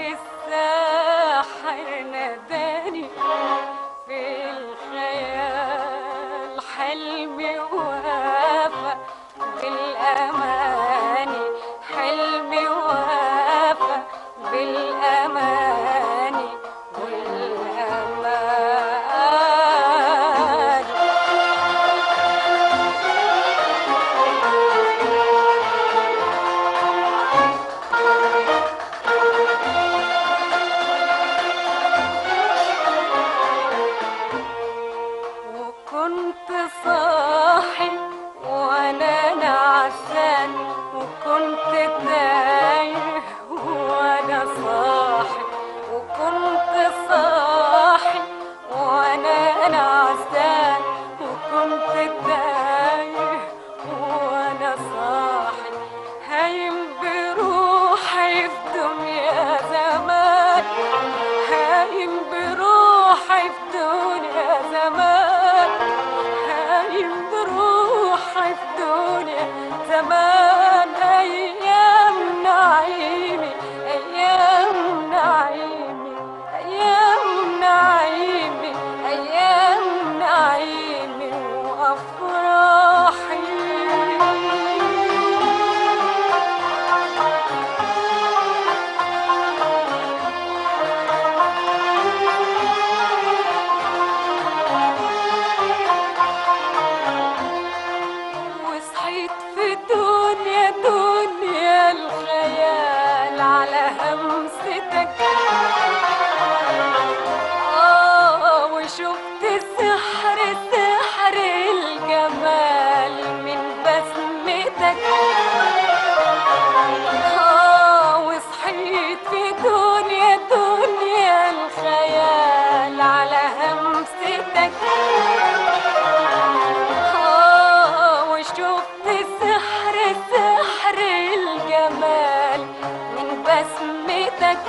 الساحر ناداني في الخيال حلمي وافى بالأماني حلمي وافى بالأماني والأماني وكنت صاحي وانا نعسان وكنت تايه وانا صاحي وكنت صاحي وانا نعسان وكنت تايه وانا صاحي هايم بروحي في دنيا زمان هايم بروحي في دنيا زمان هايم بروحي في دنيا زمان ايام نعيمي ايام نعيمي ايام نعيمي ايام نعيمي وافراحي وصحيت في دنيا دنيا الخيال على همستك آه وشفت سحر سحر الجمال من بسمتك آه وصحيت في دنيا دنيا الخيال على همستك آه وشفت سحر سحر الجمال من بسمتك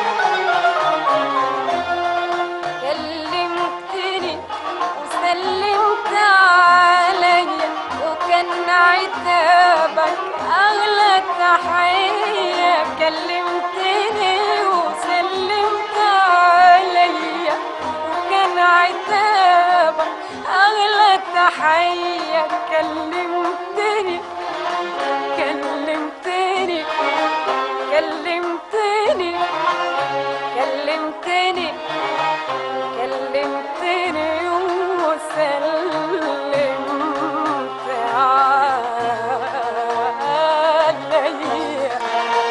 كلمتني وسلمت عليا وكان عتابك أغلى تحية كلمتني وسلمت عليا وكان عتابك أغلى تحية كلمتني كلمتني كلمتني كلمتني كلمتني وسلمت عليا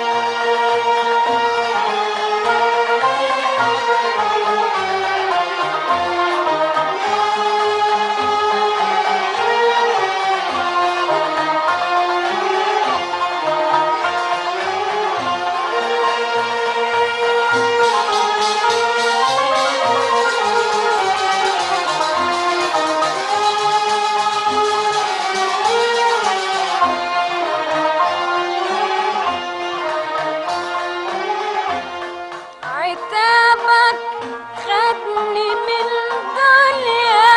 عتابك خدني من دنيا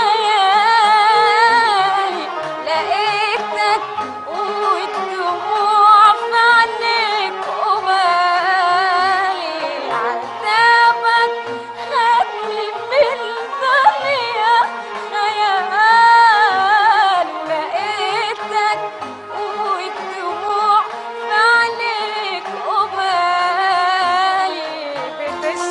خيالي لقيتك والدموع في عينيك قبالي عتابك خدني من دنيا خيالي لقيتك والدموع في عينيك قبالي بتشرح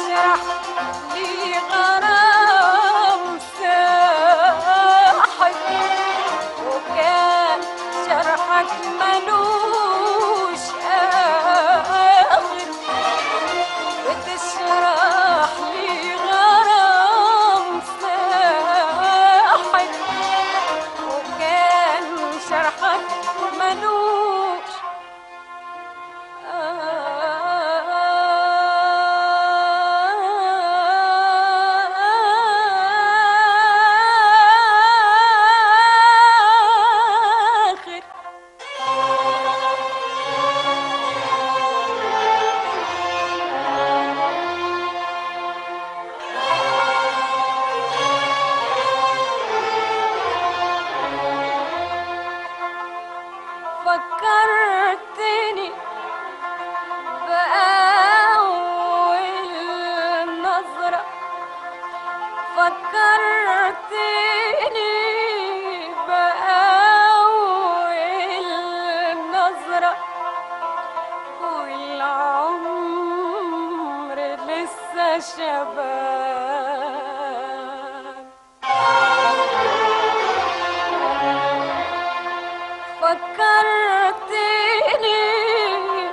لسه شباب فكرتني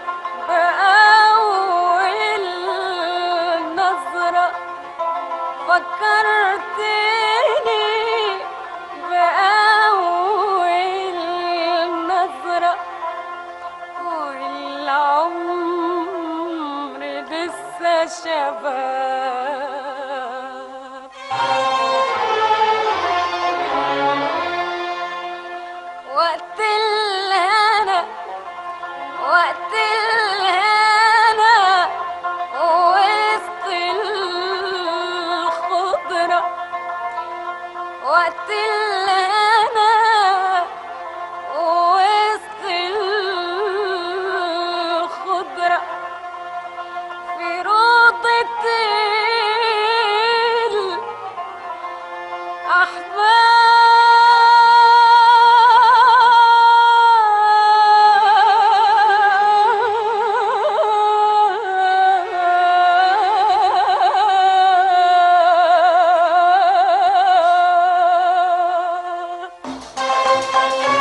بأول نظرة فكرتني بأول نظرة والعمر لسه شباب وقت الهنا وقت الهنا وسط الخضرة وقت الهنا وسط الخضرة في روضة الأحباب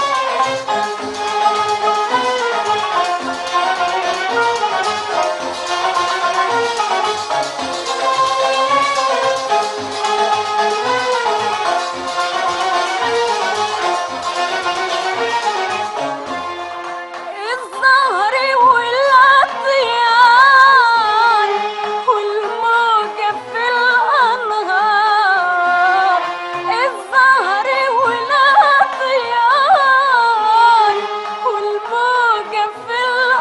الزهر والعطيان والموجة في الأنهار الزهر والعطيان والموجة في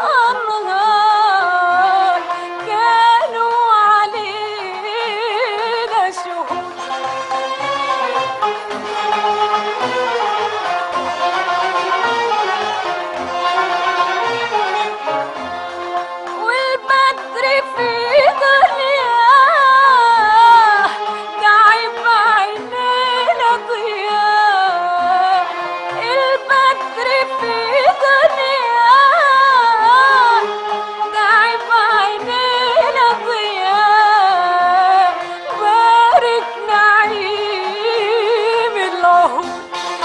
الأنهار كانوا علينا شهود والبدر في دنياه تعب عينينا ضياء البدر في دنياه تعب عينينا ضياء بارك نعيم العهود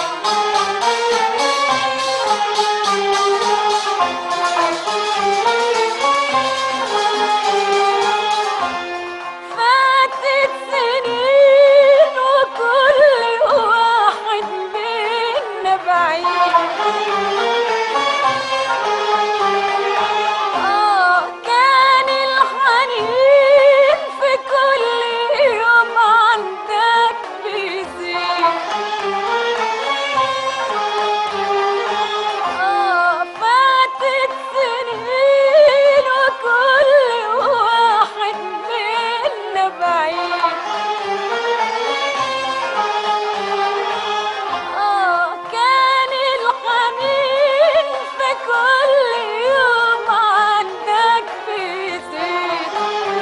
فاتت سنين وكل واحد منا بعيد آه كان الحنين في كل يوم عندك بيزيد آه فاتت سنين وكل واحد منا بعيد آه كان الحنين في كل يوم عندك بيزيد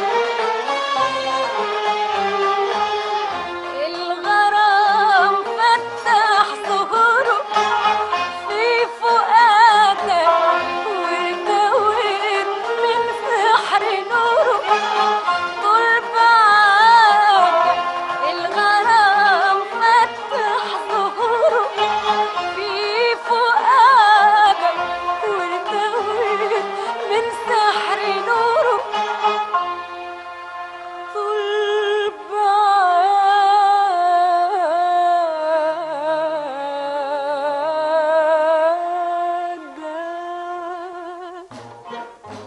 الغرام فتح ظهوره في فؤادك وارتويت من سحر نوره طول بعادك الغرام فتح ظهوره في فؤادك وارتويت من سحر نوره طول بعادك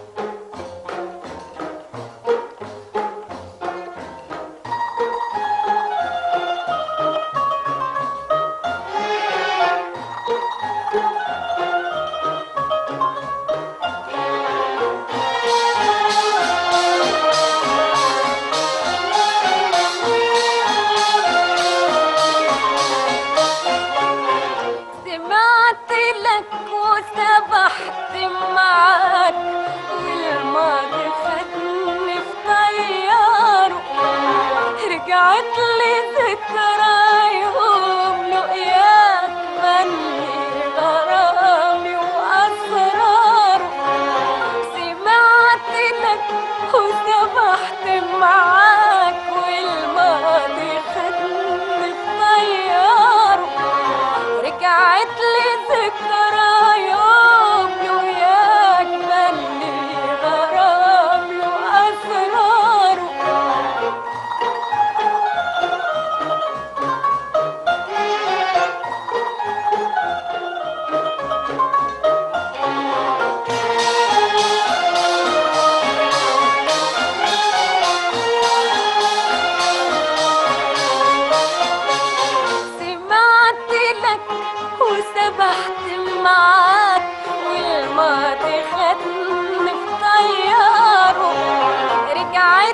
سمعت لك وسبحت معاك والماضي خدني في طياره رجعت لي ذكرى يوم لقياك بني غرامي واسراره سمعت لك وسبحت معاك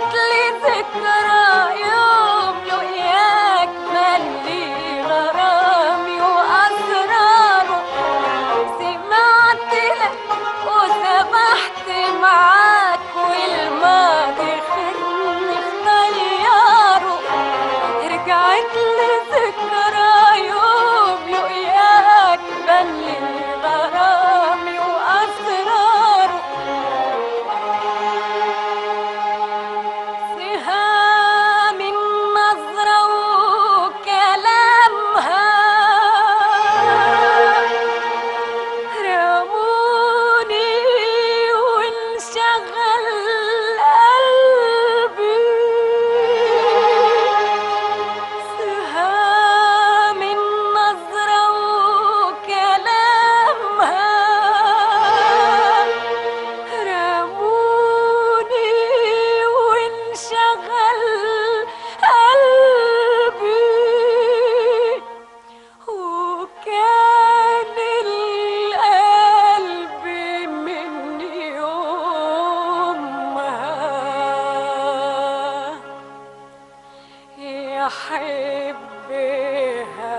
رجعت لي ذكرى يوم لقياك ملي غرامي وأسراره سمعت لك وسبحت معاك والماضي خدني في طياره رجعت لي ذكرى يوم لقياك ملي غرامي وأسراره سهام النظرة وكلامها رموني وانشغل قلبي سهام النظرة وكلامها رموني وانشغل قلبي وكان القلب من يومها يحبها